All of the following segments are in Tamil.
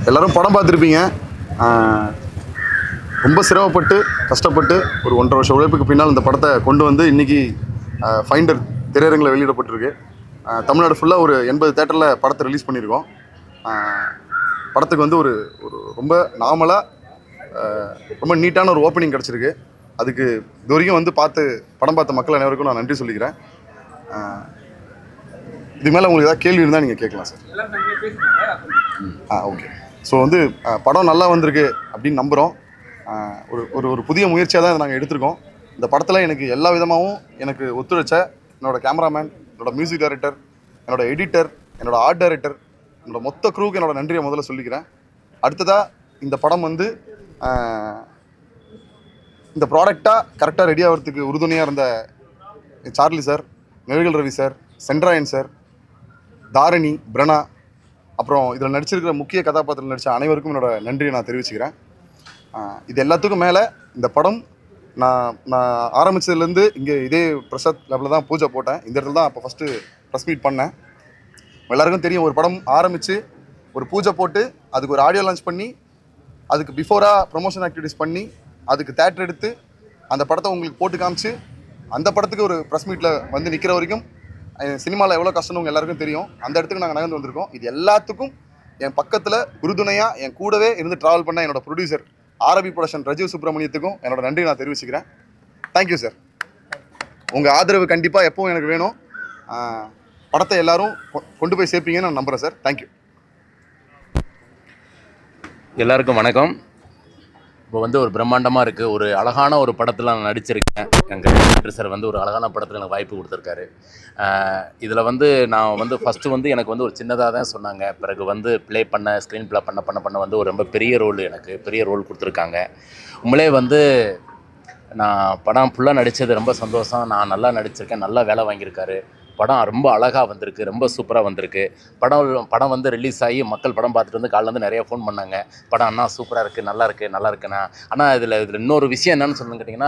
எல்லாரும் படம் பார்த்துருப்பீங்க ஆஹ், ரொம்ப சிரமப்பட்டு கஷ்டப்பட்டு ஒரு ஒன்றரை வருஷம் உழைப்புக்கு பின்னால் இந்த படத்தை கொண்டு வந்து இன்னைக்கு ஃபைண்டர் திரையரங்கில் வெளியிடப்பட்டிருக்கு ஆஹ், தமிழ்நாடு ஃபுல்லாக ஒரு எண்பது தேட்டரில் படத்தை ரிலீஸ் பண்ணியிருக்கோம் ஆஹ், படத்துக்கு வந்து ஒரு ஒரு ரொம்ப நார்மலாக ரொம்ப நீட்டான ஒரு ஓப்பனிங் கிடச்சிருக்கு அதுக்கு இது வரைக்கும் வந்து பார்த்து படம் பார்த்த மக்கள் அனைவருக்கும் நான் நன்றி சொல்லிக்கிறேன் ஆஹ், இது மேலே உங்களுக்கு ஏதாவது கேள்வி இருந்தால் நீங்கள் கேட்கலாம் சார் ஆ ஓகே ஸோ வந்து ஆ, படம் நல்லா வந்திருக்கு அப்படின்னு நம்புகிறோம் ஒரு ஒரு ஒரு புதிய முயற்சியாக தான் நாங்கள் எடுத்திருக்கோம் இந்த படத்தில் எனக்கு எல்லா விதமாகவும் எனக்கு ஒத்துழைச்ச என்னோட கேமராமேன் என்னோட மியூசிக் டைரக்டர் என்னோட எடிட்டர் என்னோட ஆர்ட் டைரக்டர் என்னோட மொத்த க்ரூக்கு என்னோட நன்றியை முதல்ல சொல்லிக்கிறேன் அடுத்ததாக இந்த படம் வந்து ஆ, இந்த ப்ராடக்டாக கரெக்டாக ரெடி ஆகிறதுக்கு உறுதுணையாக இருந்த சார்லி சார் நெருகல் ரவி சார் சென்ட்ராயன் சார் தாரணி பிரணா அப்புறம் இதில் நடிச்சிருக்கிற முக்கிய கதாபாத்திரம் நடித்த அனைவருக்கும் என்னோட நன்றியை நான் தெரிவிச்சுக்கிறேன் ஆஹ் இது எல்லாத்துக்கும் மேலே இந்த படம் நான் நான் ஆரம்பித்ததுலேருந்து இங்கே இதே பிரசாத் லெவலில் தான் பூஜை போட்டேன் இந்த இடத்துல தான் அப்போ ஃபஸ்ட்டு ப்ரெஸ் மீட் பண்ணேன் எல்லாருக்கும் தெரியும் ஒரு படம் ஆரம்பித்து ஒரு பூஜை போட்டு அதுக்கு ஒரு ஆடியோ லான்ச் பண்ணி அதுக்கு பிஃபோராக ப்ரொமோஷன் ஆக்டிவிட்டிஸ் பண்ணி அதுக்கு தேட்டர் எடுத்து அந்த படத்தை உங்களுக்கு போட்டு காமிச்சு அந்த படத்துக்கு ஒரு ப்ரெஸ் மீட்டில் வந்து நிற்கிற வரைக்கும் சினிமாவில் எவ்வளோ கஷ்டம்னு உங்க எல்லாருக்கும் தெரியும் அந்த இடத்துக்கு நாங்கள் நகர்ந்து வந்திருக்கோம் இது எல்லாத்துக்கும் என் பக்கத்தில் உறுதுணையாக என் கூடவே இருந்து ட்ராவல் பண்ண என்னோட ப்ரொடியூசர் ஆரபி ப்ரொடக்ஷன் ரஜீவ் சுப்ரமணியத்துக்கும் என்னோட நன்றி நான் தெரிவிச்சுக்கிறேன் தேங்க்யூ சார் உங்கள் ஆதரவு கண்டிப்பாக எப்பவும் எனக்கு வேணும் ஆஹ் படத்தை எல்லாரும் கொ- கொண்டு போய் சேர்ப்பீங்கன்னு நான் நம்புகிறேன் சார் தேங்க்யூ எல்லாருக்கும் வணக்கம் இப்போ வந்து ஒரு பிரம்மாண்டமாக இருக்குது ஒரு அழகான ஒரு படத்தில் நான் நடிச்சிருக்கேன் எங்கள் டைரக்டர் சார் வந்து ஒரு அழகான படத்தில் எனக்கு வாய்ப்பு கொடுத்துருக்காரு இதில் வந்து நான் வந்து ஃபஸ்ட்டு வந்து எனக்கு வந்து ஒரு சின்னதாக தான் சொன்னாங்க பிறகு வந்து ப்ளே பண்ண ஸ்க்ரீன் ப்ளே பண்ண பண்ண பண்ண வந்து ஒரு ரொம்ப பெரிய ரோல் எனக்கு பெரிய ரோல் கொடுத்துருக்காங்க உங்களே வந்து நான் படம் ஃபுல்லாக நடித்தது ரொம்ப சந்தோஷம் நான் நல்லா நடிச்சிருக்கேன் நல்லா வேலை வாங்கியிருக்காரு படம் ரொம்ப அழகாக வந்திருக்கு ரொம்ப சூப்பராக வந்திருக்கு படம் படம் வந்து ரிலீஸ் ஆகி மக்கள் படம் பார்த்துட்டு வந்து காலைல வந்து நிறைய ஃபோன் பண்ணாங்க படம் அண்ணா சூப்பராக இருக்குது நல்லா இருக்குது நல்லா இருக்குண்ணா ஆனால் இதில் இதில் இன்னொரு விஷயம் என்னன்னு சொல்லணும்னு கேட்டிங்கன்னா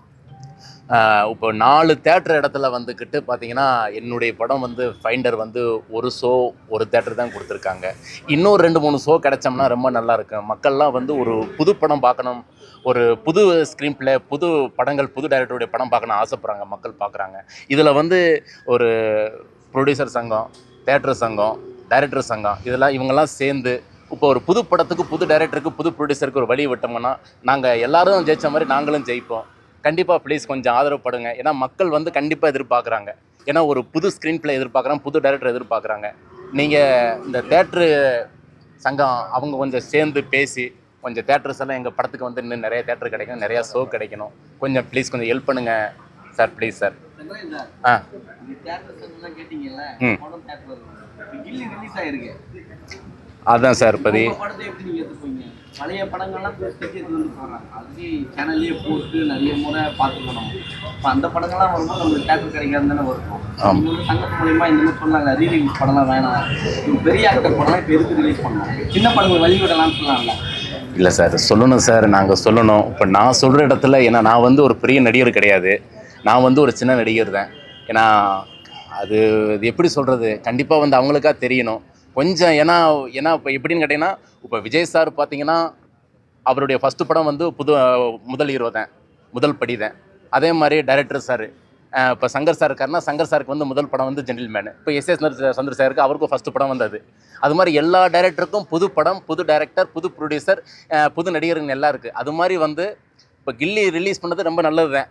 ஆஹ் இப்போ நாலு தேட்டர் இடத்துல வந்துக்கிட்டு பார்த்தீங்கன்னா என்னுடைய படம் வந்து ஃபைண்டர் வந்து ஒரு ஷோ ஒரு தேட்டர் தான் கொடுத்துருக்காங்க இன்னும் ரெண்டு மூணு ஷோ கிடைச்சோம்னா ரொம்ப நல்லா இருக்கும் மக்கள்லாம் வந்து ஒரு புது படம் பார்க்கணும் ஒரு புது ஸ்க்ரீன் ப்ளே புது படங்கள் புது டைரக்டருடைய படம் பார்க்கணும் ஆசைப்பட்றாங்க மக்கள் பார்க்குறாங்க இதில் வந்து ஒரு ப்ரொடியூசர் சங்கம் தேட்டர் சங்கம் டைரக்டர் சங்கம் இதெல்லாம் இவங்கெல்லாம் சேர்ந்து இப்போ ஒரு புது படத்துக்கு புது டைரக்டருக்கு புது ப்ரொடியூசருக்கு ஒரு வழி விட்டோம்னா நாங்கள் எல்லாரும் ஜெயிச்ச மாதிரி நாங்களும் ஜெயிப்போம் கண்டிப்பாக ப்ளீஸ் கொஞ்சம் ஆதரவுப்படுங்க ஏன்னா மக்கள் வந்து கண்டிப்பாக எதிர்பார்க்குறாங்க ஏன்னா ஒரு புது ஸ்க்ரீன் ப்ளே எதிர்பார்க்குறாங்க புது டைரக்டர் எதிர்பார்க்குறாங்க நீங்கள் இந்த தேட்ரு சங்கம் அவங்க கொஞ்சம் சேர்ந்து பேசி கொஞ்சம் தேட்டர்ஸ் எல்லாம் எங்கள் படத்துக்கு வந்து இன்னும் நிறைய தேட்டர் கிடைக்கும் நிறையா ஷோ கிடைக்கணும் கொஞ்சம் ப்ளீஸ் கொஞ்சம் ஹெல்ப் பண்ணுங்க சார் ப்ளீஸ் சார் ஆ கேட்டீங்கல்ல ம். படம் தேட்டர் கில்லி ரிலீஸ் ஆயிருக்கு அதான் சார் பதி உங்க படத்தை எப்படி நீங்க எடுத்துப்பீங்க பழைய படங்கள்லாம் பேசி எடுத்து வந்து போடுறாங்க அதுக்கு சேனல்லே போட்டு நிறைய முறை பார்த்துக்கணும் இப்போ அந்த படங்கள்லாம் வரும்போது நம்மளுக்கு தேட்டர் கிடைக்காது தானே வரும் ஆமா. நீங்க வந்து சங்கத்து மூலியமா இந்த மாதிரி சொன்னாங்க ரீ ரிலீஸ் படம்லாம் வேணாம் ஒரு பெரிய ஆக்டர் படம்லாம் இப்போ எதுக்கு ரிலீஸ் பண்ணணும் சின்ன படங்கள் வழி விடலாம்னு சொல்லலாம்ல இல்லை சார் சொல்லணும் சார் நாங்கள் சொல்லணும் இப்போ நான் சொல்கிற இடத்துல ஏன்னா நான் வந்து ஒரு பெரிய நடிகர் கிடையாது நான் வந்து ஒரு சின்ன நடிகர் தான் ஏன்னா அது இது எப்படி சொல்கிறது கண்டிப்பாக வந்து அவங்களுக்கா தெரியணும் கொஞ்சம் ஏன்னா ஏன்னா இப்போ எப்படின்னு கேட்டிங்கன்னா இப்போ விஜய் சார் பார்த்தீங்கன்னா அவருடைய ஃபஸ்ட்டு படம் வந்து புது முதல் ஹீரோ தான் முதல் படி தான் அதே மாதிரி டைரக்டர் சார் இப்போ சங்கர் சார் இருக்காருன்னா சங்கர் சாருக்கு வந்து முதல் படம் வந்து ஜென்டில்மேன் இப்போ எஸ் எஸ் சந்திர சாருக்கு அவருக்கும் ஃபஸ்ட்டு படம் வந்தது அது மாதிரி எல்லா டைரக்டருக்கும் புது படம் புது டைரக்டர் புது ப்ரொடியூசர் புது நடிகருங்க எல்லாம் இருக்குது அது மாதிரி வந்து இப்போ கில்லி ரிலீஸ் பண்ணது ரொம்ப நல்லது தான்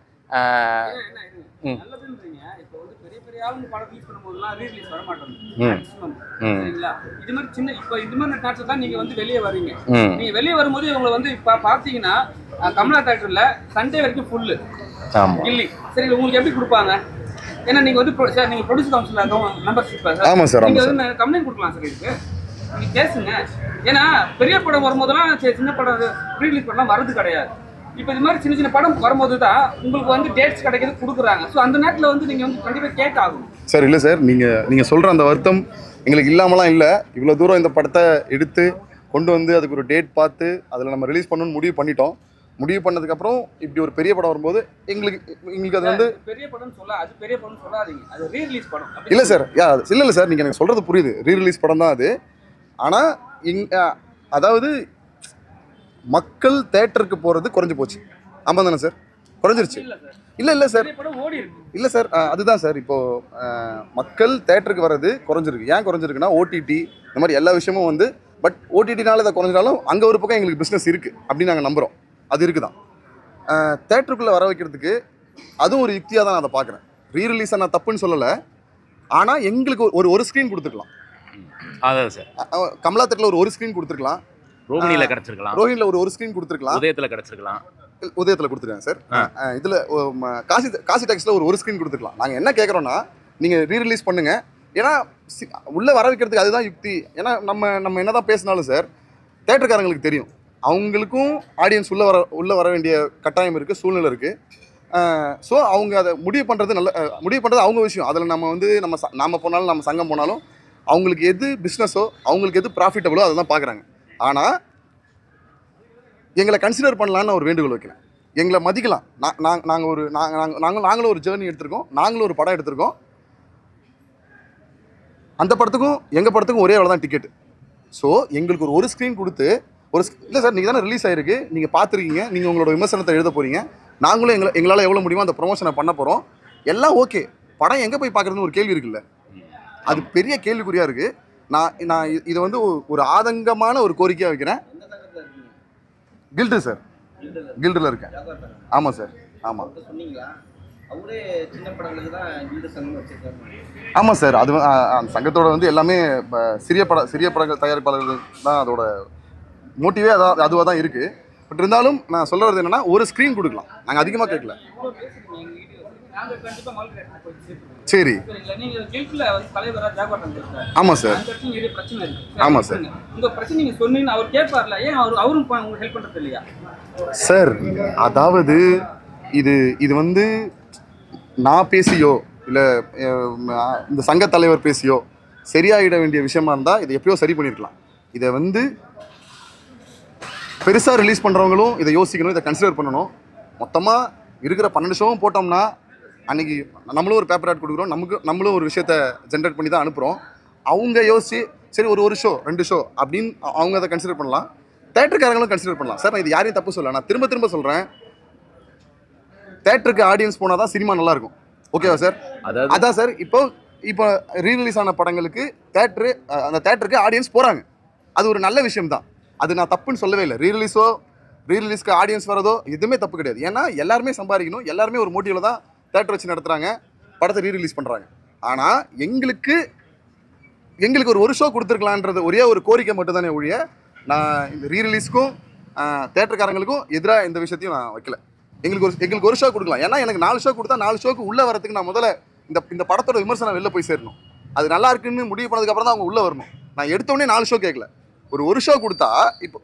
ம். நல்லதுன்றீங்க இப்போ வந்து பெரிய பெரிய ஆளுங்க படம் ரிலீஸ் பண்ணும்போதெல்லாம் ரீரிலீஸ் வர மாட்டேங்குது ம். மேக்ஸிமம் ம். சரிங்களா இது மாதிரி சின்ன இப்போ இது மாதிரி நேரத்தில் தான் நீங்க வந்து வெளியே வரீங்க ம் நீங்க வெளியே வரும்போது இவங்களை வந்து இப்போ பார்த்தீங்கன்னா அஹ், கமலா தேட்டர்ல சண்டே வரைக்கும் ஃபுல்லு ஆமாம் கில்லி சரி உங்களுக்கு எப்படி கொடுப்பாங்க ஏன்னா நீங்க வந்து pro- சார் நீங்க ப்ரொடியூசர் கவுன்சில் மெம்பர்ஷிப் சார் ஆமாம் சார் நீங்க ஆமாம் சார் வந்து கம்ப்ளைண்ட் கொடுக்கலாம் சார் இதுக்கு நீங்க பேசுங்க ஏன்னா பெரிய படம் வரும்போதெல்லாம் சரி, சின்ன படம் ரிலீஸ் பண்ணலாம் வரது கிடையாது இப்போ இது மாதிரி சின்ன சின்ன படம் வரும்போது தான் உங்களுக்கு வந்து டேட்ஸ் கிடைக்கிறது கொடுக்குறாங்க ஸோ அந்த நேரத்தில் வந்து நீங்கள் வந்து கண்டிப்பாக கேட்க ஆகும் சார் இல்லை சார் நீங்கள் நீங்கள் சொல்கிற அந்த வருத்தம் எங்களுக்கு இல்லாமலாம் இல்லை இவ்வளோ தூரம் இந்த படத்தை எடுத்து கொண்டு வந்து அதுக்கு ஒரு டேட் பார்த்து அதில் நம்ம ரிலீஸ் பண்ணணும்னு முடிவு பண்ணிட்டோம் முடிவு பண்ணதுக்கப்புறம் இப்படி ஒரு பெரிய படம் வரும்போது எங்களுக்கு எங்களுக்கு அது வந்து பெரிய படம் சொல்ல அது பெரிய படம் சொல்லாதீங்க அது ரீ ரிலீஸ் படம் இல்லை சார் யா இல்லை இல்லை சார் நீங்கள் எனக்கு சொல்கிறது புரியுது ரீ ரிலீஸ் படம் தான் அது ஆனால் இங் அதாவது மக்கள் தேட்டருக்கு போகிறது குறைஞ்சு போச்சு ஆமாம் தானே சார் குறைஞ்சிருச்சு இல்ல சார் இல்லை இல்லை சார் நிறைய படம் ஓடி இருக்கு இல்லை சார் அஹ், அதுதான் சார் இப்போது மக்கள் தேட்டருக்கு வர்றது குறைஞ்சிருக்கு ஏன் குறைஞ்சிருக்குன்னா ஓடிடி இந்த மாதிரி எல்லா விஷயமும் வந்து பட் ஓடிடினால இதை குறைஞ்சாலும் அங்கே ஒரு பக்கம் எங்களுக்கு பிஸ்னஸ் இருக்குது அப்படின்னு நாங்கள் நம்புகிறோம் அது இருக்குதான் தேட்டருக்குள்ளே வர வைக்கிறதுக்கு அதுவும் ஒரு யுக்தியாக தான் நான் அதை பார்க்குறேன் ரீ ரிலீஸை நான் தப்புன்னு சொல்லலை ஆனால் எங்களுக்கு ஒரு ஒரு ஸ்க்ரீன் கொடுத்துருக்கலாம் அதான் சார் அ- அ- கமலா தேட்டரில் ஒரு ஒரு ஸ்க்ரீன் கொடுத்துருக்கலாம் ரோகிணியில கிடைச்சிருக்கலாம் ரோஹினில் ஒரு ஒரு ஸ்க்ரீன் கொடுத்துருக்கலாம் உதயத்துல கிடைச்சிருக்கலாம் உதயத்தில் கொடுத்துருக்காங்க சார் இதில் காசி காசி டாக்ஸில் ஒரு ஒரு ஸ்க்ரீன் கொடுத்துருக்கலாம் நாங்கள் என்ன கேட்குறோன்னா நீங்கள் ரீ ரிலீஸ் பண்ணுங்க ஏன்னா சி- உள்ள வர வைக்கிறதுக்கு அதுதான் யுக்தி ஏன்னா நம்ம நம்ம என்னதான் பேசினாலும் சார் தேட்டருக்காரங்களுக்கு தெரியும் அவங்களுக்கும் ஆடியன்ஸ் உள்ள வர உள்ள வர வேண்டிய கட்டாயம் இருக்குது சூழ்நிலை இருக்குது ஸோ அவங்க அதை முடிவு பண்ணுறது நல்ல அஹ், முடிவு பண்ணுறது அவங்க விஷயம் அதில் நம்ம வந்து நம்ம ச- நாம போனாலும் நம்ம சங்கம் போனாலும் அவங்களுக்கு எது பிஸ்னஸோ அவங்களுக்கு எது ப்ராஃபிட்டபுளோ அதை தான் பார்க்குறாங்க ஆனால் எங்களை கன்சிடர் பண்ணலான்னு நான் ஒரு வேண்டுகோள் வைக்கிறேன் எங்களை மதிக்கலாம் நான் நாங்கள் நாங்கள் ஒரு நாங்கள் நாங்கள் நாங்கள் நாங்களும் ஒரு ஜேர்னி எடுத்திருக்கோம் நாங்களும் ஒரு படம் எடுத்திருக்கோம் அந்த படத்துக்கும் எங்கள் படத்துக்கும் ஒரே வேலை தான் டிக்கெட் ஸோ எங்களுக்கு ஒரு ஒரு ஸ்க்ரீன் கொடுத்து ஒரு இல்லை சார் நீங்கள் தானே ரிலீஸ் ஆயிருக்கு நீங்கள் பார்த்துருக்கீங்க நீங்கள் உங்களோட விமர்சனத்தை எழுத போகிறீங்க நாங்களும் எங்களை எங்களால் எவ்வளோ முடியுமோ அந்த ப்ரொமோஷனை பண்ண போகிறோம் எல்லாம் ஓகே படம் எங்கே போய் பார்க்குறதுன்னு ஒரு கேள்வி இருக்குல்ல அது பெரிய கேள்விக்குறியாக இருக்குது நான் நான் இ- இதை வந்து ஒரு- ஒரு ஆதங்கமான ஒரு கோரிக்கையாக வைக்கிறேன் எந்த சங்கத்தில் இருக்கீங்க கில்டு சார் கில்டில் கில்டில் இருக்கேன் ஜாகர் சங்கம். ஆமாம் சார் ஆமாம் அவர்கிட்ட சொன்னீங்களா அவரே சின்ன படங்களுக்கு தான் கில்டு சங்கம் வச்சிருக்காரு ஆமாம் சார் அது வந்து, ஆ, அந்த சங்கத்தோட வந்து எல்லாமே ப- சிறிய பட சிறிய படங்கள் தயாரிப்பாளர்கள் தான் அதோட மோட்டிவே அதான் அதுவாக தான் இருக்குது பட் இருந்தாலும் நான் சொல்ல வரது என்னன்னா ஒரு ஸ்க்ரீன் கொடுக்கலாம் நாங்கள் அதிகமாக கேட்கல இவ்வளோ பேசுறீங்க எங்க வீடியோ நாங்க கண்டிப்பா மல்டி போய் சேர்த்துருவோம் சரி சரிங்களா நீங்க கில்ட்ல வந்து தலைவரா ஜாகவாட்டம் இருக்காரு ஆமாம் சார் அந்த இடத்துல நிறைய பிரச்சனை இருக்கு ஆமா சார். உங்க பிரச்சனை நீங்க சொன்னீங்கன்னு அவர் கேட்பார்ல ஏன் அவர் அவரும் ப- உங்களுக்கு ஹெல்ப் பண்றது இல்லையா சார் அதாவது இது இது வந்து நான் பேசியோ இல்லை இந்த சங்க தலைவர் பேசியோ சரியாயிட வேண்டிய விஷயமா இருந்தால் இதை எப்பயோ சரி பண்ணியிருக்கலாம் இதை வந்து பெருசாக ரிலீஸ் பண்ணுறவங்களும் இதை யோசிக்கணும் இதை கன்சிடர் பண்ணணும் மொத்தமாக இருக்கிற பன்னெண்டு ஷோவும் போட்டோம்னா அன்னைக்கு நம்மளும் ஒரு பேப்பர் ஆட் கொடுக்குறோம் நமக்கு நம்மளும் ஒரு விஷயத்த ஜென்ரேட் பண்ணி தான் அனுப்புகிறோம் அவங்க யோசிச்சு சரி ஒரு ஒரு ஷோ ரெண்டு ஷோ அப்படின்னு அ- அவங்க அதை கன்சிடர் பண்ணலாம் தேட்டருக்காரங்களும் கன்சிடர் பண்ணலாம் சார் நான் இது யாரையும் தப்பு சொல்லல நான் திரும்ப திரும்ப சொல்கிறேன் தேட்டருக்கு ஆடியன்ஸ் போனால் தான் சினிமா நல்லா இருக்கும் ஓகேவா சார் அதாவது அதான் சார் இப்போ இப்போ ரீரிலீஸ் ஆன படங்களுக்கு தேட்டரு அந்த தேட்டருக்கு ஆடியன்ஸ் போகிறாங்க அது ஒரு நல்ல விஷயம் தான் அது நான் தப்புன்னு சொல்லவே இல்லை ரீரிலீஸோ ரீரிலீஸ்க்கு ஆடியன்ஸ் வரதோ எதுவுமே தப்பு கிடையாது ஏன்னா எல்லாருமே சம்பாதிக்கணும் எல்லாருமே ஒரு மோட்டிவில் தான் தேட்டர் வச்சு நடத்துகிறாங்க படத்தை ரீரிலீஸ் பண்ணுறாங்க ஆனால் எங்களுக்கு எங்களுக்கு ஒரு ஒரு ஷோ கொடுத்துருக்கலான்றது ஒரே ஒரு கோரிக்கை மட்டும் தானே ஒழிய நான் இந்த ரீரிலீஸ்க்கும் தேட்டருக்காரங்களுக்கும் எதிராக இந்த விஷயத்தையும் நான் வைக்கல எங்களுக்கு ஒரு எங்களுக்கு ஒரு ஷோ கொடுக்கலாம் ஏன்னா எனக்கு நாலு ஷோ கொடுத்தா நாலு ஷோக்கு உள்ளே வரதுக்கு நான் முதல்ல இந்த இந்த படத்தோட விமர்சனம் வெளில போய் சேரணும் அது நல்லா இருக்குன்னு முடிவு பண்ணதுக்கப்புறம் தான் அவங்க உள்ளே வரணும் நான் எடுத்த உடனே நாலு ஷோ கேட்கல ஒரு ஒரு ஷோ கொடுத்தா இப்போ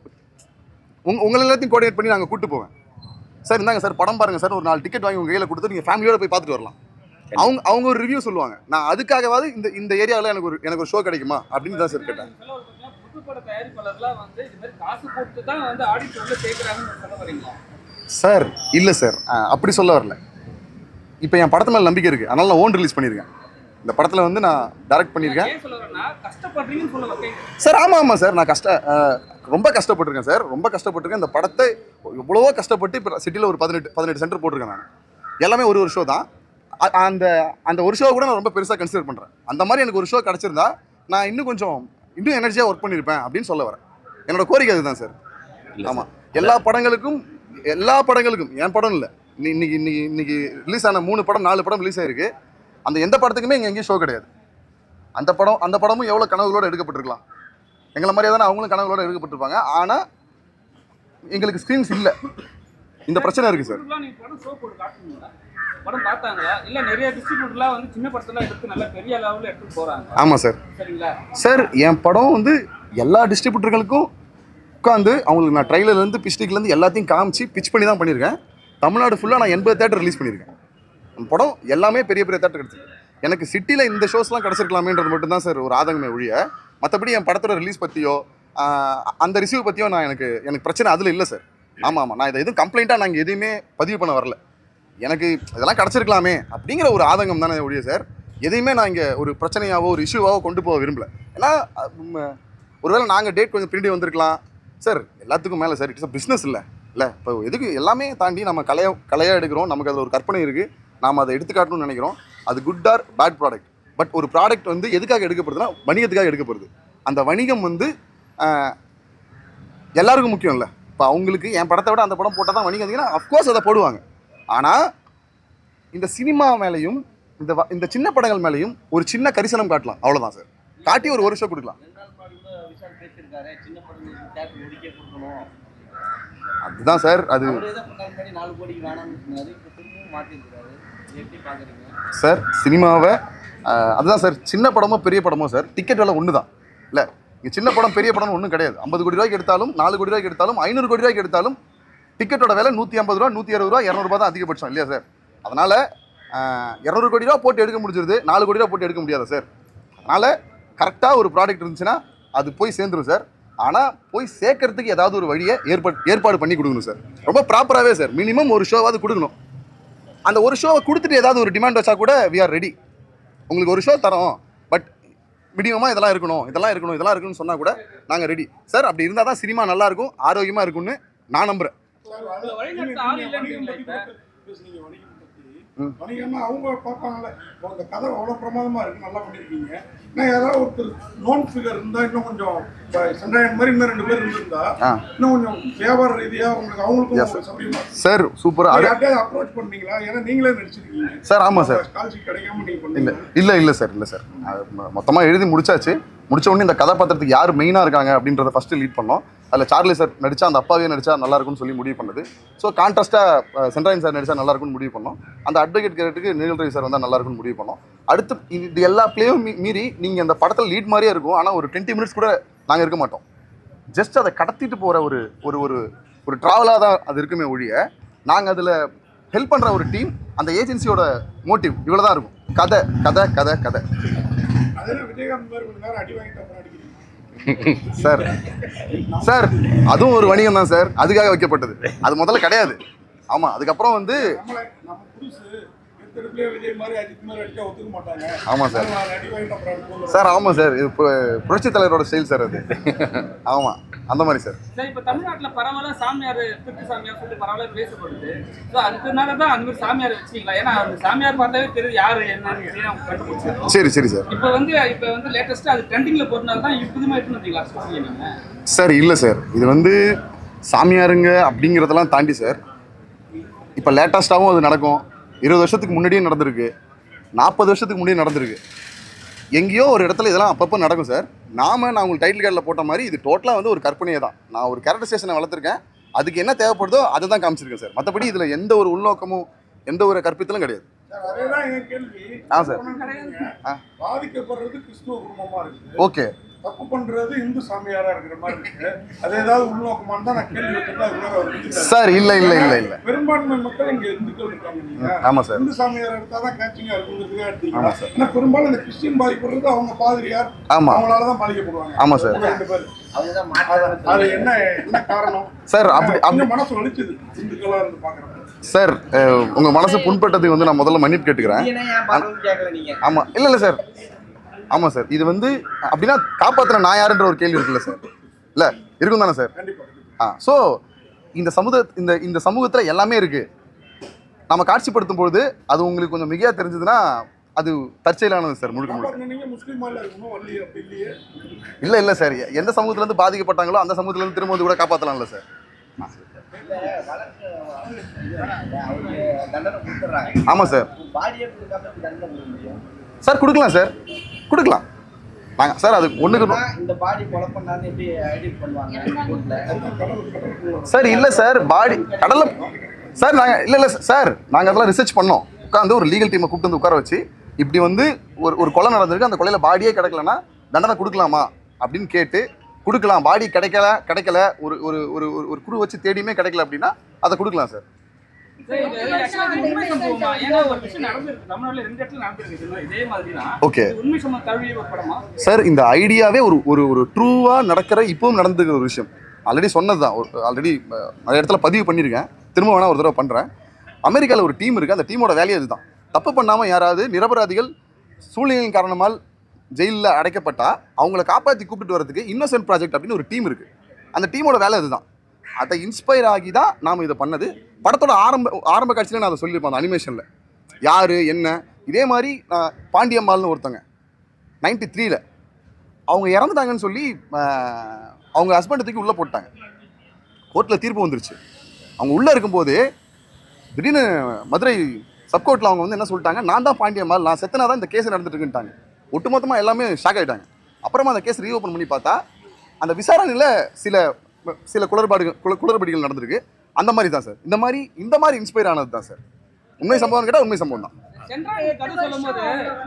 உங்க உங்களை எல்லாத்தையும் கோஆர்டினேட் பண்ணி நாங்கள் கூட்டு போவேன் சார் இந்தாங்க சார் படம் பாருங்க சார் ஒரு நாலு டிக்கெட் வாங்கி உங்கள் கையில் கொடுத்து நீங்கள் ஃபேமிலியோட போய் பார்த்துட்டு வரலாம் அவங்க அவங்க ஒரு ரிவ்யூ சொல்லுவாங்க நான் அதுக்காகவாது இந்த இந்த ஏரியாவில் எனக்கு ஒரு எனக்கு ஒரு ஷோ கிடைக்குமா அப்படின்னு தான் சார் கேட்டேன் சொல்ல வரது பார்த்தீங்கன்னா, புது பட தயாரிப்பாளர்லாம் வந்து இது மாதிரி காசு போட்டு தான் வந்து ஆடிட் உள்ள சேர்க்குறாங்கன்னு சொல்ல வரீங்களா சார் இல்லை சார் அப்படி சொல்ல வரல இப்போ என் படத்து மேலே நம்பிக்கை இருக்குது அதனால நான் ஓன் ரிலீஸ் பண்ணியிருக்கேன் இந்த படத்தில் வந்து நான் டைரக்ட் பண்ணியிருக்கேன் ஏன் சொல்ல வரேன்னா கஷ்டப்படுறீங்கன்னு சொல்ல வரேன் சார் ஆமாம் ஆமாம் சார் நான் கஷ்ட அஹ், ரொம்ப கஷ்டப்பட்டிருக்கேன் சார் ரொம்ப கஷ்டப்பட்டிருக்கேன் இந்த படத்தை எவ்வளவோ கஷ்டப்பட்டு இப்போ சிட்டியில் ஒரு பதினெட்டு பதினெட்டு சென்டர் போட்டிருக்கேன் நான் எல்லாமே ஒரு ஒரு ஷோ தான் அ- அந்த அந்த ஒரு ஷோ கூட நான் ரொம்ப பெருசாக கன்சிடர் பண்ணுறேன் அந்த மாதிரி எனக்கு ஒரு ஷோ கிடச்சிருந்தா நான் இன்னும் கொஞ்சம் இன்னும் எனர்ஜியாக ஒர்க் பண்ணியிருப்பேன் அப்படின்னு சொல்ல வரேன் என்னோட கோரிக்கை அதுதான் சார் இல்ல ஆமாம் எல்லா படங்களுக்கும் எல்லா படங்களுக்கும் என் படம் இல்லை இன்னைக்கு இன்னைக்கு இன்னைக்கு ரிலீஸ் ஆன மூணு படம் நாலு படம் ரிலீஸ் ஆயிருக்கு அந்த எந்த படத்துக்குமே இங்கே எங்கேயும் ஷோ கிடையாது அந்த படம் அந்த படமும் எவ்வளோ கனவுகளோடு எடுக்கப்பட்டிருக்கலாம் எங்களை மாதிரியே தானே அவங்களும் கனவுகளோடு எடுக்கப்பட்டிருப்பாங்க ஆனால் எங்களுக்கு ஸ்க்ரீன்ஸ் இல்லை இந்த பிரச்சனை இருக்குது சார் டிஸ்ட்ரிபியூட்டர்லாம் நீங்க படம் ஷோ போட்டு காட்டுனீங்களா படம் பார்த்தாங்களா இல்ல நிறைய டிஸ்ட்ரிபியூட்டர்லாம் வந்து சின்ன படத்தெல்லாம் எடுத்து நல்லா பெரிய லெவலில் எடுத்துட்டு போறாங்க ஆமாம் சார் சரிங்களா சார் என் படம் வந்து எல்லா டிஸ்ட்ரிபியூட்டர்களுக்கும் உட்காந்து அவங்களுக்கு நான் ட்ரைலர்லேருந்து பிஸ்டிக்லேருந்து எல்லாத்தையும் காமிச்சு பிச் பண்ணி தான் பண்ணியிருக்கேன் தமிழ்நாடு ஃபுல்லாக நான் எண்பது தேட்டர் ரிலீஸ் பண்ணியிருக்கேன் என் படம் எல்லாமே பெரிய பெரிய தேட்டர் கிடச்சிருக்கு எனக்கு சிட்டியில் இந்த ஷோஸ்லாம் கிடச்சிருக்கலாமேன்றது மட்டும்தான் சார் ஒரு ஆதங்கமே ஒழிய மற்றபடி என் படத்தோட ரிலீஸ் பற்றியோ அந்த ரிசீவ் பற்றியோ நான் எனக்கு எனக்கு பிரச்சனை அதில் இல்லை சார் ஆமாம் ஆமாம் நான் இதை எதுவும் கம்ப்ளைண்ட்டாக நாங்கள் எதுவுமே பதிவு பண்ண வரல எனக்கு இதெல்லாம் கிடச்சிருக்கலாமே அப்படிங்கிற ஒரு ஆதங்கம் தானே ஒழிய சார் எதையுமே நான் இங்கே ஒரு பிரச்சனையாவோ ஒரு இஷ்யூவாவோ கொண்டு போக விரும்பல ஏன்னா அஹ், உம், ஒருவேளை நாங்கள் டேட் கொஞ்சம் பின்னாடி வந்திருக்கலாம் சார் எல்லாத்துக்கும் மேலே சார் இட்ஸ் பிஸ்னஸ் இல்லை இல்லை இப்போ எதுக்கு எல்லாமே தாண்டி நம்ம கலையை கலையாக எடுக்கிறோம் நமக்கு அதில் ஒரு கற்பனை இருக்குது நாம் அதை எடுத்துக்காட்டணும்னு நினைக்கிறோம் அது good or bad product but ஒரு ப்ராடக்ட் வந்து எதுக்காக எடுக்கப்படுதுன்னா வணிகத்துக்காக எடுக்கப்படுது அந்த வணிகம் வந்து ஆஹ், எல்லாருக்கும் முக்கியம் இல்லை இப்போ அவங்களுக்கு என் படத்தை விட அந்த படம் போட்டால் தான் வணிகம் இருந்தீங்கன்னா அஃப்கோர்ஸ் அதை போடுவாங்க ஆனால் இந்த சினிமா மேலேயும் இந்த வ- இந்த சின்ன படங்கள் மேலேயும் ஒரு சின்ன கரிசனம் காட்டலாம் அவ்வளோதான் சார் காட்டி ஒரு ஒரு ஷோ கொடுக்கலாம் ரெண்டு நாள் முன்னாடி கூட விஷால் பேசியிருக்காரு சின்ன படங்களுக்கு தேட்டர் ஒதுக்கே கொடுக்கணும் அதுதான் சார் அது அவர் ஏதோ பண்ண முன்னாடி நாலு கோடிக்கு வேணாம்னு சொன்னாரு இப்போ திரும்பவும் மாற்றிருக்காரு எப்படி பார்க்குறீங்க சார் சினிமாவை ஆஹ், அதுதான் சார் சின்ன படமோ பெரிய படமோ சார் டிக்கெட் விலை ஒன்று தான் இல்லை இங்கே சின்ன படம் பெரிய படம் ஒன்றும் கிடையாது ஐம்பது கோடி ரூபாய்க்கு எடுத்தாலும் நாலு கோடி ரூபாய்க்கு எடுத்தாலும் ஐநூறு கோடி ரூபாய்க்கு எடுத்தாலும் டிக்கெட்டோட விலை நூற்றி ஐம்பது ரூபா நூற்றி அறுபது ரூபா இரநூறுபா தான் அதிகபட்சம் இல்லையா சார் அதனால் இரநூறு கோடி ரூபா போட்டு எடுக்க முடிஞ்சிருது நாலு கோடி ரூபா போட்டு எடுக்க முடியாதா சார் அதனால் கரெக்டாக ஒரு ப்ராடக்ட் இருந்துச்சுன்னா அது போய் சேர்ந்துரும் சார் ஆனால் போய் சேர்க்கறதுக்கு ஏதாவது ஒரு வழியை ஏற்பாடு ஏற்பாடு பண்ணி கொடுக்கணும் சார் ரொம்ப ப்ராப்பராகவே சார் மினிமம் ஒரு ஷோவாவது கொடுக்கணும் அந்த ஒரு ஷோவை கொடுத்துட்டு ஏதாவது ஒரு டிமாண்ட் வச்சா கூட வி ஆர் ரெடி உங்களுக்கு ஒரு ஷோ தரோம் பட் மினிமமாக இதெல்லாம் இருக்கணும் இதெல்லாம் இருக்கணும் இதெல்லாம் இருக்கணும்னு சொன்னால் கூட நாங்கள் ரெடி சார் அப்படி இருந்தால் தான் சினிமா நல்லா இருக்கும் ஆரோக்கியமாக இருக்கும்னு நான் நம்புகிறேன் உங்களை வழிநடத்த ஆள் இல்லைன்றீங்களா இப்ப? பேசுனீங்க வணிகம் பத்தி ம். வணிகம்னா அவங்க பார்ப்பாங்கல்ல உங்க கதை அவ்வளோ பிரமாதமா இருக்கு நல்லா பண்ணிருக்கீங்க இன்னும் யாராவது ஒருத்தர் நோன் ஃபிகர் இருந்தா இன்னும் கொஞ்சம் இப்ப சண்டாயன் மாதிரி இன்னும் ரெண்டு பேர் இருந்திருந்தா ஆ இன்னும் கொஞ்சம் வியாபார ரீதியா உங்களுக்கு அவங்களுக்கும் Yes, ஒரு சௌகரியமா இருக்கும். சார் சூப்பராக நீங்க யார்கிட்டயாவது அப்ரோச் பண்ணீங்களா ஏன்னா நீங்களே நடிச்சிருக்கீங்க சார் ஆமாம் சார் ஸ்காலர்ஷிப் கிடைக்காம நீங்க இல்லை பண்ணீங்க இல்லை இல்லை சார் இல்லை சார் மொத்தமாக எழுதி முடிச்சாச்சு முடிச்ச உடனே இந்த கதாபாத்திரத்துக்கு யார் மெயினாக இருக்காங்க அப்படின்றத ஃபஸ்ட்டு லீட் பண்ணோம் அதில் சார்லி சார் நடிச்சா அந்த அப்பாவே நடிச்சா நல்லா இருக்கும்னு சொல்லி முடிவு பண்ணது ஸோ கான்ட்ராஸ்ட்டாக சென்ட்ராயன் சார் நடிச்சா நல்லா இருக்கும்னு முடிவு பண்ணோம் அந்த அட்வொகேட் கேரக்டருக்கு நீல் ரவி சார் வந்தால் நல்லா இருக்கும்னு முடிவு பண்ணோம் அடுத்து இது எல்லா பிளேயும் மீறி நீங்கள் அந்த படத்தில் லீட் மாதிரியே இருக்கும் ஆனால் ஒரு டுவெண்ட்டி மினிட்ஸ் கூட நாங்கள் இருக்க மாட்டோம் ஜஸ்ட் அதை கடத்திட்டு போகிற ஒரு ஒரு ஒரு ஒரு ட்ராவலாக தான் அது இருக்குமே ஒழிய நாங்கள் அதில் ஹெல்ப் பண்ணுற ஒரு டீம் அந்த ஏஜென்சியோட மோட்டிவ் இவ்வளோ தான் இருக்கும் கதை கதை கதை கதை அதே விஜயகாந்த் மாதிரி கொஞ்ச நேரம் அடி வாங்கிட்டு அப்புறம் அடிக்கிறீங்க சார் சார் அதுவும் ஒரு வணிகம் தான் சார் அதுக்காக வைக்கப்பட்டது அது முதல்ல கிடையாது ஆமாம் அதுக்கப்புறம் வந்து நம்மளை நம்ம புதுசு எடுத்தெடுப்புலயே விஜய் மாதிரி அஜித் மாதிரி அடிச்சா ஒத்துக்க மாட்டாங்க ஆமாம் சார் அதனால அடி வாங்கிட்டு அப்புறம் அடிப்போம் சார் ஆமாம் சார் இது இப்போ புரட்சி தலைவரோட ஸ்டைல் சார் அது ஆமாம் அந்த மாதிரி சார் சரி இப்ப தமிழ்நாட்டுல பரவாயில்ல சாமியார் திருக்கு சாமியார் சொல்லிட்டு பரவாயில்ல பேசப்படுது ஸோ அதனால தான் அந்த மாதிரி சாமியார் வச்சுக்கலாம் ஏன்னா அந்த சாமியார் பார்த்தாவே தெரியுது யாரு என்னன்னு தெரியும் அவங்க கண்டுபிடிச்சிருக்கோம் சரி சரி சார் இப்போ வந்து இப்போ வந்து லேட்டஸ்ட்டாக அது ட்ரெண்டிங்கில் போகிறனால தான் இப்போதுமே எடுத்துன்னு வந்தீங்களா சொல்லுங்க நீங்கள் சார் இல்லை சார் இது வந்து சாமியாருங்க அப்படிங்கிறதெல்லாம் தாண்டி சார் இப்போ லேட்டஸ்ட்டாகவும் அது நடக்கும் இருபது வருஷத்துக்கு முன்னாடியே நடந்திருக்கு நாற்பது வருஷத்துக்கு முன்னாடியே நடந்திருக்கு எங்கேயோ ஒரு இடத்துல இதெல்லாம் அப்பப்போ நடக்கும் சார் நாம நான் உங்களுக்கு டைட்டில் கார்டில் போட்ட மாதிரி இது டோட்டலாக வந்து ஒரு கற்பனையே தான் நான் ஒரு கேரக்டர் ஸ்டேஷனை வளர்த்துருக்கேன் அதுக்கு என்ன தேவைப்படுதோ அதை தான் காமிச்சிருக்கேன் சார் மற்றபடி இதில் எந்த ஒரு உள்நோக்கமும் எந்த ஒரு கற்பித்தலும் கிடையாது சார் அதேதான் என் கேள்வி ஆ, சார். ஆ. பாதிக்கப்படுறது கிறிஸ்துவ குடும்பமா இருக்கு ஓகே தப்பு பண்றது இந்து சாமியாரா இருக்கிற மாதிரி இருக்கு அது ஏதாவது உள்நோக்கமான்னு தான் நான் கேள்வி வச்சிருந்தா அதுக்குள்ள அவர் விட்டுட்டாரு. சார் இல்லை இல்லை இல்லை இல்லை பெரும்பான்மை மக்கள் இங்க இந்துக்கள் இருக்காங்க நீங்க ஆமாம் சார் இந்து சாமியார் எடுத்தாதான் கேட்சிங்கா இருக்குங்கிறதுக்காக எடுத்தீங்களா ஆமா சார். ஆனா பெரும்பாலும் இந்த கிறிஸ்டின் பாதிக்கப்படுறது அவங்க பாதிரியார் ஆமாம் அவங்களாலதான் பாதிக்கப்படுவாங்க ஆமா சார். அவங்க ரெண்டு பேர் அவங்க தான் அது- அது மாற்றாங்க என்ன என்ன காரணம் சார் அப்படி அப்படி கொஞ்சம் மனசு வலிச்சுது இந்துக்களா இருந்து பாக்குறப்ப சார் அஹ், உங்க மனசு புண்பட்டதுக்கு வந்து நான் முதல்ல மன்னிப்பு கேட்டுக்கிறேன் என்ன ஏன் பார்க்கணும்னு கேட்கல நீங்க ஆமா இல்ல இல்ல சார் ஆமா சார் இது வந்து அப்படின்னா காப்பாத்துற நான் யாருன்ற ஒரு கேள்வி இருக்குல்ல சார் இல்ல இருக்கும் தானே சார் கண்டிப்பா ஆ ஸோ இந்த சமுதாய இந்த இந்த சமூகத்துல எல்லாமே இருக்கு நம்ம காட்சிப்படுத்தும் பொழுது அது உங்களுக்கு கொஞ்சம் மிகையா தெரிஞ்சதுன்னா அது தற்செயலானது சார் முழுக்க முழுக்க காப்பாத்துன நீங்க முஸ்லீமா இல்ல இருக்கணும் வரலையே அப்படி இல்லையே இல்ல இல்ல சார் எந்த சமூகத்துல இருந்து பாதிக்கப்பட்டாங்களோ அந்த சமூகத்துல இருந்து திரும்ப வந்து கூட காப்பாத்தலாம்ல சார் அவருக்கு தண்டனை கொடுத்துட்றாங்க ஆமா சார் பாடியே கொடுக்காம எப்படி தண்டனை கொடுக்க முடியும் சார் கொடுக்கலாம் சார் கொடுக்கலாம் நாங்க சார் அது ஒண்ணுக்கு நூ- ஆனா, இந்த பாடி கொலை பண்ணான்னு எப்படி ஐடென்ட் பண்ணுவாங்க கோர்ட்ல சார் இல்ல சார் பாடி கடல்ல சார் நாங்க இல்ல இல்ல சார் நாங்க அதெல்லாம் ரிசர்ச் பண்ணோம் உட்காந்து ஒரு லீகல் டீமை கூப்பிட்டு வந்து உட்கார வச்சு இப்படி வந்து ஒரு ஒரு கொலை நடந்திருக்கு அந்த கொலையில பாடியே கிடைக்கலன்னா தண்டனை கொடுக்கலாமா அப்படின்னு கேட்டு கொடுக்கலாம் பாடி கிடைக்கல கிடைக்கல ஒரு ஒரு ஒரு ஒரு- ஒரு குழு வச்சு தேடியுமே கிடைக்கல அப்படின்னா அதை கொடுக்கலாம் சார் சரி, இது actually இது உண்மை சம்பவமா? ஏன்னா ஒரு விஷயம் நடந்திருக்கு. தமிழ்நாட்டுல ரெண்டு இடத்துல நடந்திருக்கு இது மாதிரி. இதே மாதிரி தான். Okay. இது உண்மை சம்பவம் தழுவிய ஒரு படமா? சார் இந்த ஐடியாவே ஒரு ஒரு ஒரு ட்ரூவாக நடக்கிற இப்பவும் நடந்துக்கிற ஒரு விஷயம் ஆல்ரெடி சொன்னது தான் ஆல்ரெடி நிறைய இடத்துல பதிவு பண்ணியிருக்கேன் திரும்ப வேணா ஒரு தடவை பண்ணுறேன் அமெரிக்காவில் ஒரு டீம் இருக்குது அந்த டீமோட வேலையே இதுதான் தப்பு பண்ணாமல் யாராவது நிரபராதிகள் சூழ்நிலையின் காரணமால் ஜெயிலில் அடைக்கப்பட்டா அவங்கள காப்பாற்றி கூப்பிட்டு வரதுக்கு இன்னோசென்ட் ப்ராஜெக்ட் அப்படின்னு ஒரு டீம் இருக்குது அந்த டீமோட வேலை இதுதான் அதை இன்ஸ்பயர் ஆகி தான் நாம் இதை பண்ணது படத்தோட ஆரம்ப ஆரம்ப காட்சியில் நான் அதை சொல்லியிருப்பேன் அந்த அனிமேஷனில் யார் என்ன இதே மாதிரி நான் பாண்டியம்மாள்னு ஒருத்தங்க நைன்டி த்ரீல அவங்க இறந்துட்டாங்கன்னு சொல்லி ஆஹ், அவங்க ஹஸ்பண்டை தூக்கி உள்ளே போட்டாங்க கோர்ட்டில் தீர்ப்பு வந்துருச்சு அவங்க உள்ளே இருக்கும்போது திடீர்னு மதுரை சப்கோர்ட்டில் அவங்க வந்து என்ன சொல்லிட்டாங்க நான் தான் பாண்டியம்மாள் நான் செத்தனா தான் இந்த கேஸ் நடந்துட்டு இருக்குன்ட்டாங்க ஒட்டுமொத்தமாக எல்லாமே ஷாக் ஆகிட்டாங்க அப்புறமா அந்த கேஸ் ரீஓப்பன் பண்ணி பார்த்தா அந்த விசாரணையில் சில சில குளறுபாடுகள் குள குளறுபடிகள் நடந்திருக்கு அந்த மாதிரி தான் சார் இந்த மாதிரி இந்த மாதிரி இன்ஸ்பயர் ஆனது தான் சார் உண்மை சம்பவம் கேட்டால் உண்மை சம்பவம் தான் சென்ட்ராயனுக்கு கதை சொல்லும் போது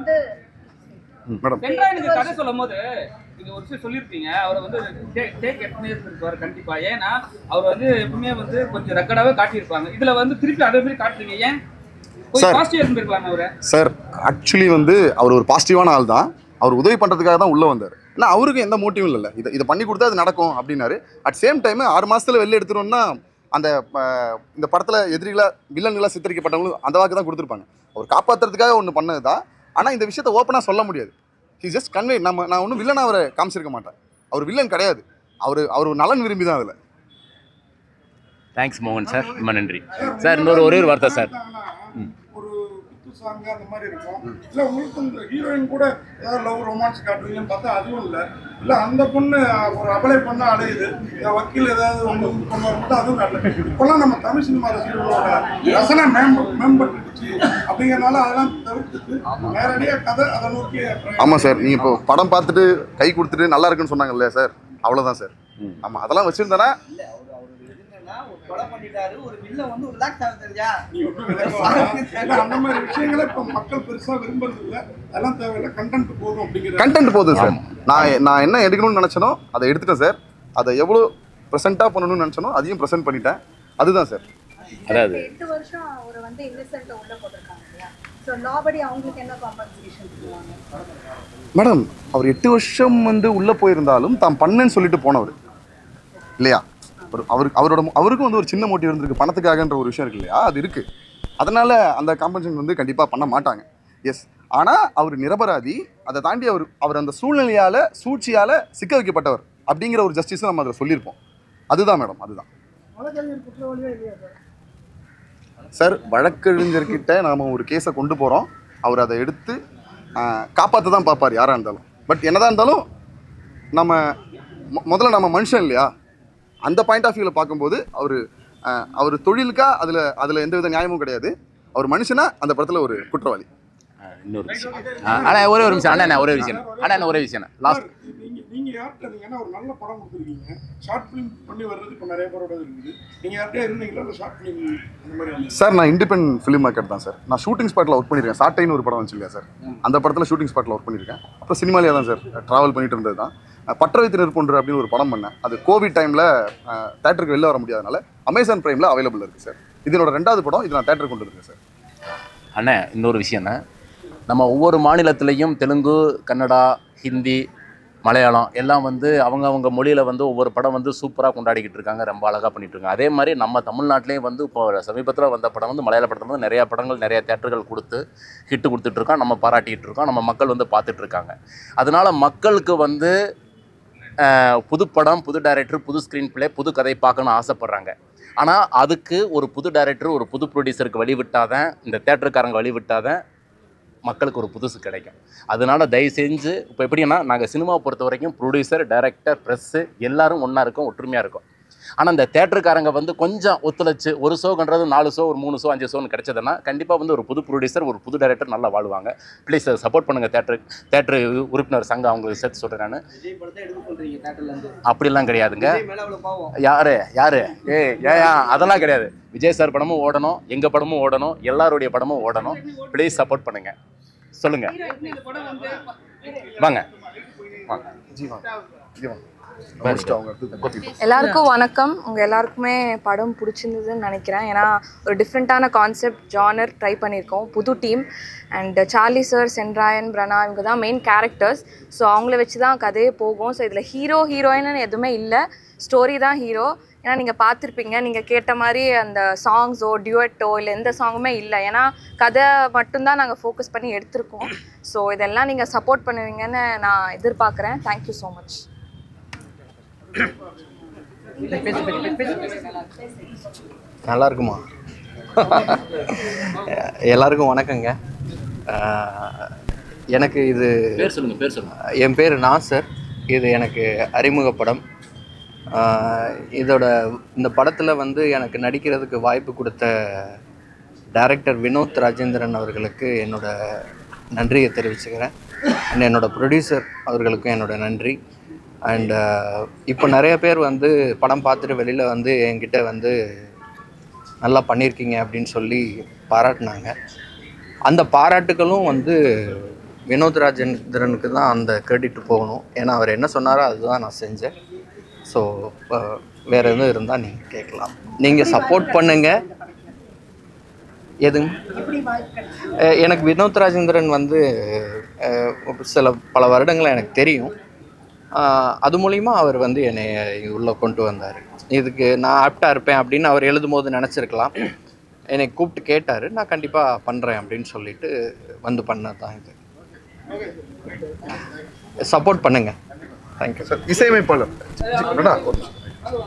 மேடம் சென்ட்ராயனுக்கு கதை சொல்லும் போது நீங்க ஒரு விஷயம் சொல்லியிருப்பீங்க அவர் வந்து டேக் எக்ஸ்பீரியன்ஸ் இருப்பாரு கண்டிப்பா ஏன்னா அவர் வந்து எப்பவுமே வந்து கொஞ்சம் ரெக்கடாவே காட்டியிருப்பாங்க இதுல வந்து திருப்பி அதே மாதிரி காட்டுறீங்க ஏன் Sir. கொஞ்சம் பாசிட்டிவ் இருந்திருக்கலாம் அவரை சார் ஆக்சுவலி வந்து அவர் ஒரு பாசிட்டிவான ஆள் தான் அவர் உதவி பண்ணுறதுக்காக தான் உள்ளே வந்தார் ஏன்னா அவருக்கு எந்த மோட்டிவும் இல்லை இதை இதை பண்ணி கொடுத்தா அது நடக்கும் அப்படின்னாரு அட் சேம் டைம் ஆறு மாசத்துல வெளில எடுத்துட்டோம்னா அந்த அஹ், இந்த படத்தில் எதிரிகளா வில்லன்களாக சித்தரிக்கப்பட்டவங்களும் அந்த வாக்கு தான் கொடுத்துருப்பாங்க அவர் காப்பாற்றுறதுக்காக ஒன்று பண்ணது தான் ஆனால் இந்த விஷயத்தை ஓப்பனாக சொல்ல முடியாது ஹி ஜஸ்ட் கன்வே நம்ம நான் ஒன்றும் வில்லனாக அவரை காமிச்சிருக்க மாட்டேன் அவர் வில்லன் கிடையாது அவர் அவர் ஒரு நலன் விரும்பி தான் அதில் தேங்க்ஸ் மோகன் சார் ரொம்ப நன்றி சார் இன்னொரு ஒரே ஒரு வார்த்தை சார் ம். ஒரு குத்து சாங் அந்த மாதிரி இருக்கும் இல்ல உங்களுக்கு இந்த ஹீரோயின் கூட ஏதாவது லவ் ரொமான்ஸ் காட்டுவீங்கன்னு பார்த்தா அதுவும் இல்ல இல்ல அந்த பொண்ணு ஒரு அபலை பொண்ணு அலையுது இந்த வக்கீல் ஏதாவது ஒன்று கொண்டு வரும்போது அதுவும் நல்ல இப்பெல்லாம் நம்ம தமிழ் சினிமா ரசிகர்களோட ரசனை மேம்ப மேம்பட்டுடுச்சு அப்படிங்கறனால அதெல்லாம் தவிர்த்துட்டு நேரடியாக கதை அதை நோக்கி ஆமாம் சார் நீங்கள் இப்போ படம் பார்த்துட்டு கை கொடுத்துட்டு நல்லா இருக்குன்னு சொன்னாங்க இல்லையா சார் அவ்வளோதான் சார் ம். ஆமாம் அதெல்லாம் வச்சுருந்தேன்னா இல்ல அவர் அவர் இது என்னன்னா ஒரு கொலை பண்ணிட்டாரு ஒரு வில்ல வந்து ரிலாக்ஸ் ஆக தெரிஞ்சா நீ ஒன்றும் இல்ல, அந்த மாதிரி விஷயங்களை இப்போ மக்கள் பெருசா விரும்புறது இல்ல அதெல்லாம் தேவையில்லை கண்டென்ட் போதும் அப்படிங்கிற கண்டென்ட் போதும் சார் நான் நான் என்ன எடுக்கணும்னு நினச்சனோ அதை எடுத்துட்டேன் சார் அதை எவ்வளோ ப்ரெசென்ட்டாக பண்ணணும்னு நினச்சனோ அதையும் ப்ரெசென்ட் பண்ணிட்டேன் அதுதான் சார் அதாவது எட்டு வருஷம் அவரை வந்து இன்னசென்ட் உள்ள போட்டிருக்காங்க இல்லையா ஸோ லாபடி அவங்களுக்கு என்ன காம்பன்சேஷன் பண்ணுவாங்க மேடம் அவர் எட்டு வருஷம் வந்து உள்ளே போயிருந்தாலும் தான் பண்ணேன்னு சொல்லிட்டு போனவர் இல்லையா ஒரு அவர் அவரோட அவருக்கும் வந்து ஒரு சின்ன மோட்டிவ் இருந்திருக்கு பணத்துக்காகன்ற ஒரு விஷயம் இருக்கு இல்லையா அது இருக்குது அதனால் அந்த காம்பன்சேஷன் வந்து கண்டிப்பாக பண்ண மாட்டாங்க எஸ் ஆனால் அவர் நிரபராதி அதை தாண்டி அவர் அவர் அந்த சூழ்நிலையால் சூழ்ச்சியால் சிக்க வைக்கப்பட்டவர் அப்படிங்கிற ஒரு ஜஸ்டிஸும் நம்ம அதில் சொல்லியிருப்போம் அதுதான் மேடம் அதுதான் சார் வழக்கறிஞர்கிட்ட நாம் ஒரு கேஸை கொண்டு போகிறோம் அவர் அதை எடுத்து காப்பாற்ற தான் பார்ப்பார் யாராக இருந்தாலும் பட் என்னதான் இருந்தாலும் நம்ம மொ- முதல்ல நம்ம மனுஷன் இல்லையா அந்த பாயிண்ட் ஆஃப் வியூவில் பார்க்கும்போது அவர் அவர் தொழிலுக்கா அதில் அதில் எந்த வித நியாயமும் கிடையாது அவர் மனுஷனா அந்த படத்தில் ஒரு குற்றவாளி ஆ, இன்னொரு விஷயம் ஆ, அண்ணா ஒரே ஒரு நிமிஷம் அண்ணா அண்ணா, ஒரே விஷயம் அண்ணா அண்ணா, ஒரே விஷயம் லாஸ்ட் நீங்க நீங்க யார்கிட்ட இருந்தீங்கன்னா ஒரு நல்ல படம் கொடுத்துருக்கீங்க ஷார்ட் ஃபிலிம் பண்ணி வர்றது இப்போ நிறைய பேரோட இருக்குது நீங்க யார்கிட்ட இருந்தீங்களா இல்லை ஷார்ட் ஃபிலிம் அந்த மாதிரி வந்து சார் நான் இண்டிபெண்ட் ஃபிலிம் மேக்கர் தான் சார் நான் ஷூட்டிங் ஸ்பாட்டில் ஒர்க் பண்ணியிருக்கேன் சாட்டைன்னு ஒரு படம் வந்துச்சு இல்லையா சார் அந்த படத்தில் ஷூட்டிங் ஸ்பாட்டில் ஒர்க் பண்ணியிருக்கேன் அப்புறம் சினிமாலே தான் சார் ட்ராவல் பண்ணிட்டு இருந்தது தான் பற்ற வைத்து நெருப்பொன்று அப்படின்னு ஒரு படம் பண்ணேன் அது கோவிட் டைமில் தேட்டருக்கு வெளில வர முடியாதனால அமேசான் ப்ரைமில் அவைலபிள் இருக்குது சார் இதனோட ரெண்டாவது படம் இது நான் தேட்டருக்கு கொண்டு இருக்கேன் சார் அண்ணே இன்னொரு விஷயம்ண்ணே நம்ம ஒவ்வொரு மாநிலத்திலையும் தெலுங்கு கன்னடா ஹிந்தி மலையாளம் எல்லாம் வந்து அவங்க அவங்க மொழியில் வந்து ஒவ்வொரு படம் வந்து சூப்பராக கொண்டாடிக்கிட்டு இருக்காங்க ரொம்ப அழகாக பண்ணிட்டு இருக்காங்க அதே மாதிரி நம்ம தமிழ்நாட்டிலையும் வந்து இப்போ சமீபத்தில் வந்த படம் வந்து மலையாள படத்தில் வந்து நிறையா படங்கள் நிறையா தேட்டர்கள் கொடுத்து ஹிட்டு கொடுத்துட்டு இருக்கோம் நம்ம பாராட்டிகிட்டு இருக்கோம் நம்ம மக்கள் வந்து பார்த்துட்டு இருக்காங்க அதனால மக்களுக்கு வந்து அஹ், புது படம் புது டைரக்டர் புது ஸ்க்ரீன் பிளே புது கதை பார்க்கணும்னு ஆசைப்பட்றாங்க ஆனால் அதுக்கு ஒரு புது டைரக்டர் ஒரு புது ப்ரொடியூசருக்கு வழி விட்டாதான் இந்த தேட்டருக்காரங்க வழி விட்டாதான் மக்களுக்கு ஒரு புதுசு கிடைக்கும் அதனால தயவு செஞ்சு இப்போ எப்படின்னா நாங்கள் சினிமாவை பொறுத்த வரைக்கும் ப்ரொடியூசர் டைரக்டர் ப்ரெஸ்ஸு எல்லாரும் ஒன்றா இருக்கோம் ஒற்றுமையாக இருக்கும் ஆனால் இந்த தேட்டருக்காரங்க வந்து கொஞ்சம் ஒத்துழைச்சு ஒரு ஷோன்றது நாலு ஷோ ஒரு மூணு ஷோ அஞ்சு ஷோன்னு கிடைச்சதுன்னா கண்டிப்பாக வந்து ஒரு புது ப்ரொடியூசர் ஒரு புது டைரக்டர் நல்லா வாழ்வாங்க ப்ளீஸ் சப்போர்ட் பண்ணுங்கள் தேட்டரு தேட்டரு உறுப்பினர் சங்கம் அவங்களுக்கு சேர்த்து சொல்கிறேன் நான் விஜய் படத்தை எடுக்க சொல்றீங்க தேட்டர்ல இருந்து அப்படிலாம் கிடையாதுங்க விஜய் மேல அவ்வளவு பாவம் யாரு யாரு ஏய் ஏயா அதெல்லாம் கிடையாது விஜய் சார் படமும் ஓடணும் எங்க படமும் ஓடணும் எல்லாருடைய படமும் ஓடணும் ப்ளீஸ் சப்போர்ட் பண்ணுங்க சொல்லுங்க இந்த படம் வந்து வாங்க வாங்க அவங்க அடுத்து எல்லாருக்கும் வணக்கம் உங்கள் எல்லாருக்குமே படம் பிடிச்சிருந்ததுன்னு நினைக்கிறேன் ஏன்னா ஒரு டிஃப்ரெண்ட்டான கான்செப்ட் ஜானர் ட்ரை பண்ணியிருக்கோம் புது team and Charlie sir Sendrayan Prana இவங்க தான் மெயின் கேரக்டர்ஸ் ஸோ அவங்கள வச்சு தான் கதையே போகும் ஸோ இதில் ஹீரோ ஹீரோயின்னு எதுவுமே இல்லை ஸ்டோரி தான் ஹீரோ ஏன்னா நீங்கள் பார்த்துருப்பீங்க நீங்கள் கேட்ட மாதிரி அந்த சாங்ஸோ டியூட்டோ இல்லை எந்த சாங்குமே இல்லை ஏன்னா கதை மட்டும்தான் நாங்கள் ஃபோக்கஸ் பண்ணி எடுத்திருக்கோம் ஸோ இதெல்லாம் நீங்கள் சப்போர்ட் பண்ணுவீங்கன்னு நான் எதிர்பார்க்குறேன் தேங்க்யூ ஸோ மச் நல்லா இருக்குமா எல்லாருக்கும் வணக்கங்க அஹ், எனக்கு இது பேர் சொல்லுங்கள் பேர் சொல்லுங்கள் என் பேர் நாசர் இது எனக்கு அறிமுக படம் அஹ், இதோட இந்த படத்தில் வந்து எனக்கு நடிக்கிறதுக்கு வாய்ப்பு கொடுத்த டைரக்டர் வினோத் ராஜேந்திரன் அவர்களுக்கு என்னோட நன்றியை தெரிவிச்சுக்கிறேன் அண்ட் என்னோட ப்ரொடியூசர் அவர்களுக்கும் என்னோட நன்றி அண்ட் இப்போ நிறைய பேர் வந்து படம் பார்த்துட்டு வெளியில் வந்து என்கிட்ட வந்து நல்லா பண்ணியிருக்கீங்க அப்படின்னு சொல்லி பாராட்டினாங்க அந்த பாராட்டுகளும் வந்து வினோத் ராஜேந்திரனுக்கு தான் அந்த கிரெடிட் போகணும் ஏன்னா அவர் என்ன சொன்னாரோ அதுதான் நான் செஞ்சேன் ஸோ வேறு எதுவும் இருந்தால் நீங்கள் கேட்கலாம் நீங்கள் சப்போர்ட் பண்ணுங்க எதுங்க அஹ் எனக்கு வினோத் ராஜேந்திரன் வந்து அஹ், சில பல வருடங்கள் எனக்கு தெரியும் ஆஹ் அது மூலிமா அவர் வந்து என்னை உள்ளே கொண்டு வந்தார் இதுக்கு நான் ஆப்டாக இருப்பேன் அப்படின்னு அவர் எழுதும் போது நினச்சிருக்கலாம் என்னை கூப்பிட்டு கேட்டார் நான் கண்டிப்பாக பண்ணுறேன் அப்படின்னு சொல்லிட்டு வந்து பண்ணது தான் இது சப்போர்ட் பண்ணுங்க தேங்க்யூ சார் இசையமைப்பாளர் அடடா, ஒரு நிமிஷம்.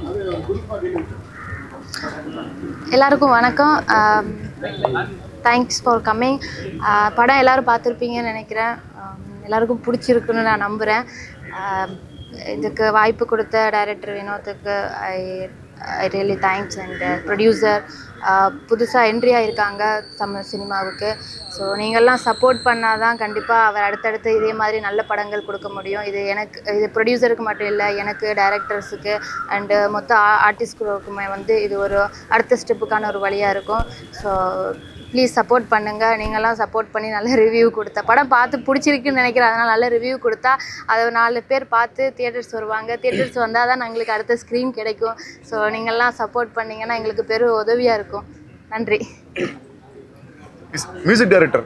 எல்லாருக்கும் வணக்கம் தேங்க்ஸ் ஃபார் கம்மிங் படம் எல்லாரும் பார்த்துருப்பீங்கன்னு நினைக்கிறேன் ஆம், எல்லாருக்கும் பிடிச்சிருக்குன்னு நான் நம்புகிறேன் இதுக்கு வாய்ப்பு கொடுத்த டைரக்டர் வினோத்துக்கு I I really thanks and producer புதுசாக என்ட்ரி ஆகிருக்காங்க தமிழ் சினிமாவுக்கு ஸோ நீங்கள்லாம் சப்போர்ட் பண்ணால் தான் கண்டிப்பாக அவர் அடுத்தடுத்து இதே மாதிரி நல்ல படங்கள் கொடுக்க முடியும் இது எனக்கு இது ப்ரொடியூசருக்கு மட்டும் இல்லை எனக்கு டைரக்டர்ஸுக்கு அண்டு மொத்த ஆர்டிஸ்டுக்குமே வந்து இது ஒரு அடுத்த ஸ்டெப்புக்கான ஒரு வழியாக இருக்கும் ஸோ ப்ளீஸ் சப்போர்ட் பண்ணுங்கள் நீங்கள்லாம் சப்போர்ட் பண்ணி நல்ல ரிவ்யூ கொடுத்த படம் பார்த்து பிடிச்சிருக்குன்னு நினைக்கிறேன் அதனால் நல்ல ரிவ்யூ கொடுத்தா அதை நாலு பேர் பார்த்து தியேட்டர்ஸ் வருவாங்க தியேட்டர்ஸ் வந்தால் தான் எங்களுக்கு அடுத்த ஸ்க்ரீன் கிடைக்கும் ஸோ நீங்கள்லாம் சப்போர்ட் பண்ணிங்கன்னா எங்களுக்கு பெரும் உதவியாக இருக்கும் நன்றி மியூசிக் டைரக்டர்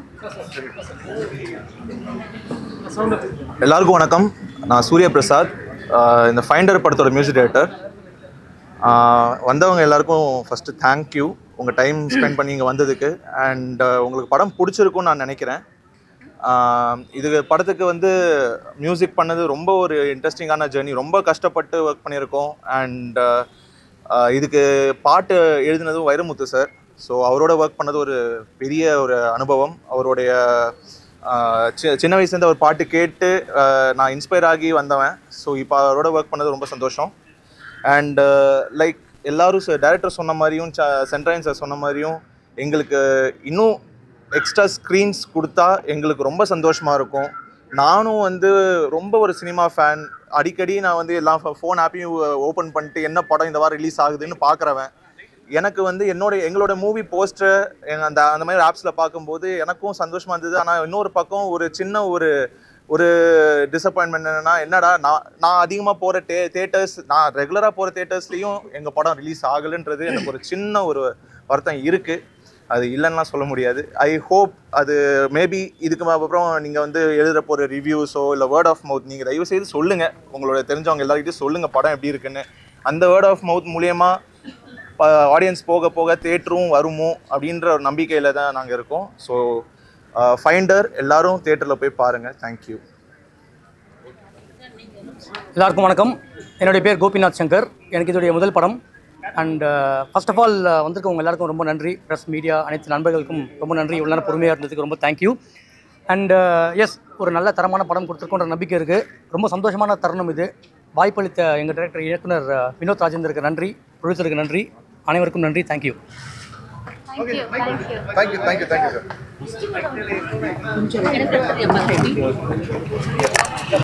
எல்லாருக்கும் வணக்கம் நான் சூர்யா பிரசாத் ஆஹ் இந்த ஃபைண்டர் படத்தோட மியூசிக் டைரக்டர் வந்தவங்க எல்லாருக்கும் ஃபஸ்ட்டு தேங்க்யூ உங்கள் டைம் ஸ்பெண்ட் பண்ணி இங்கே வந்ததுக்கு அண்ட் உங்களுக்கு படம் பிடிச்சிருக்கும்னு நான் நினைக்கிறேன் ஆஹ் இது படத்துக்கு வந்து மியூசிக் பண்ணது ரொம்ப ஒரு இன்ட்ரெஸ்டிங்கான ஜேர்னி ரொம்ப கஷ்டப்பட்டு ஒர்க் பண்ணியிருக்கோம் அண்ட் இதுக்கு பாட்டு எழுதினதும் வைரமுத்து சார் ஸோ அவரோட ஒர்க் பண்ணது ஒரு பெரிய ஒரு அனுபவம் அவருடைய ஆஹ் சி- சின்ன வயசுலேருந்து அவர் பாட்டு கேட்டு ஆஹ் நான் இன்ஸ்பயர் ஆகி வந்தவன் ஸோ இப்போ அவரோட ஒர்க் பண்ணது ரொம்ப சந்தோஷம் அண்ட் லைக் எல்லாரும் டேரக்டர் சொன்ன மாதிரியும் சென்ட்ரைன் சார் சொன்ன மாதிரியும் எங்களுக்கு இன்னும் எக்ஸ்ட்ரா ஸ்க்ரீன்ஸ் கொடுத்தா எங்களுக்கு ரொம்ப சந்தோஷமாக இருக்கும் நானும் வந்து ரொம்ப ஒரு சினிமா ஃபேன் அடிக்கடி நான் வந்து எல்லா ஃபோன் ஆப்பையும் ஓப்பன் பண்ணிட்டு என்ன படம் இந்த வாரம் ரிலீஸ் ஆகுதுன்னு பார்க்குறவன் எனக்கு வந்து என்னோட எங்களோட மூவி போஸ்டர் அந்த அந்த மாதிரி ஆப்ஸில் பார்க்கும்போது எனக்கும் சந்தோஷமாக இருந்தது ஆனால் இன்னொரு பக்கம் ஒரு சின்ன ஒரு ஒரு டிசப்பாயின்மெண்ட் என்னன்னா என்னடா நான் நான் அதிகமாக போகிற டே தேட்டர்ஸ் நான் ரெகுலராக போகிற தேட்டர்ஸ்லேயும் எங்கள் படம் ரிலீஸ் ஆகலைன்றது எனக்கு ஒரு சின்ன ஒரு வருத்தம் இருக்குது அது இல்லைன்னுலாம் சொல்ல முடியாது ஐ ஹோப் அது மேபி இதுக்கு அப்புறம் நீங்கள் வந்து எழுதுகிற போகிற ரிவ்யூஸோ இல்லை வேர்ட் ஆஃப் மவுத் நீங்கள் தயவு செய்து சொல்லுங்கள் உங்களோட தெரிஞ்சவங்க எல்லார்கிட்டையும் சொல்லுங்கள் படம் எப்படி இருக்குன்னு அந்த வேர்ட் ஆஃப் மவுத் மூலியமா ஆடியன்ஸ் போக போக தேட்டரும் வருமோ அப்படின்ற ஒரு நம்பிக்கையில் தான் நாங்கள் இருக்கோம் ஸோ ஃபைண்டர் எல்லாரும் தேட்டரில் போய் பாருங்கள் தேங்க்யூ எல்லாருக்கும் வணக்கம் என்னுடைய பேர் கோபிநாத் சங்கர் எனக்கு இதோடைய முதல் படம் அண்ட் ஃபர்ஸ்ட் ஆஃப் ஆல் வந்திருக்கவங்க எல்லாருக்கும் ரொம்ப நன்றி ப்ரெஸ் மீடியா அனைத்து நண்பர்களுக்கும் ரொம்ப நன்றி இவ்வளோ நேரம் பொறுமையாக இருந்ததுக்கு ரொம்ப தேங்க்யூ அண்ட் எஸ் ஒரு நல்ல தரமான படம் கொடுத்துருக்கோன்ற நம்பிக்கை இருக்குது ரொம்ப சந்தோஷமான தருணம் இது வாய்ப்பளித்த எங்கள் டைரக்டர் இயக்குனர் அஹ், வினோத் ராஜேந்தருக்கு நன்றி ப்ரொடியூசருக்கு நன்றி அனைவருக்கும் நன்றி thank you thank you thank you thank you sir